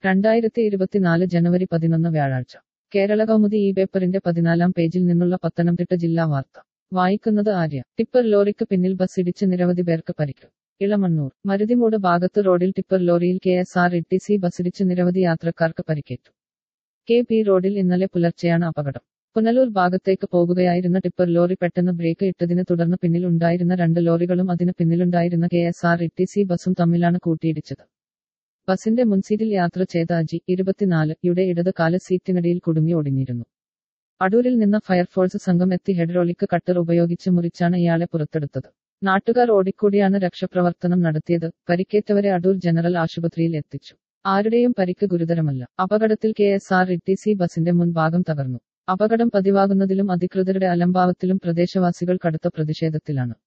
രണ്ടായിരത്തി ഇരുപത്തിനാല് ജനുവരി പതിനൊന്ന് വ്യാഴാഴ്ച കേരള കൗമുദി ഈ പേപ്പറിന്റെ പതിനാലാം പേജിൽ നിന്നുള്ള പത്തനംതിട്ട ജില്ലാ വാർത്ത വായിക്കുന്നത് ആര്യ ടിപ്പർ ലോറിക്ക് പിന്നിൽ ബസ് ഇടിച്ച് നിരവധി പേർക്ക് പരിക്ക് ഇളമണ്ണൂർ മരുതിമൂട് ഭാഗത്ത് റോഡിൽ ടിപ്പർ ലോറിയിൽ K S R T C ബസ്സിടിച്ച് നിരവധി യാത്രക്കാർക്ക് പരിക്കേറ്റു കെ പി റോഡിൽ ഇന്നലെ പുലർച്ചെയാണ് അപകടം പുനലൂർ ഭാഗത്തേക്ക് പോകുകയായിരുന്ന ടിപ്പർ ലോറി പെട്ടെന്ന് ബ്രേക്ക് ഇട്ടതിനെ തുടർന്ന് പിന്നിൽ ഉണ്ടായിരുന്ന രണ്ട് ലോറികളും അതിന് പിന്നിലുണ്ടായിരുന്ന K S R T C ബസും തമ്മിലാണ് കൂട്ടിയിടിച്ചത് ബസിന്റെ മുൻസീറ്റിൽ യാത്ര ചെയ്ത അജി ഇരുപത്തിനാല് യുടെ ഇടത് കാല സീറ്റിനടിയിൽ കുടുങ്ങി ഒടിഞ്ഞിരുന്നു അടൂരിൽ നിന്ന് ഫയർഫോഴ്സ് സംഘം എത്തി ഹെഡ്രോളിക് കട്ടർ ഉപയോഗിച്ച് മുറിച്ചാണ് ഇയാളെ പുറത്തെടുത്തത് നാട്ടുകാർ ഓടിക്കൂടിയാണ് രക്ഷാപ്രവർത്തനം നടത്തിയത് പരിക്കേറ്റവരെ അടൂർ ജനറൽ ആശുപത്രിയിൽ എത്തിച്ചു ആരുടെയും പരിക്ക് ഗുരുതരമല്ല അപകടത്തിൽ K S R T C ബസിന്റെ മുൻഭാഗം തകർന്നു അപകടം പതിവാകുന്നതിലും അധികൃതരുടെ അലംഭാവത്തിലും പ്രദേശവാസികൾ കടുത്ത പ്രതിഷേധത്തിലാണ്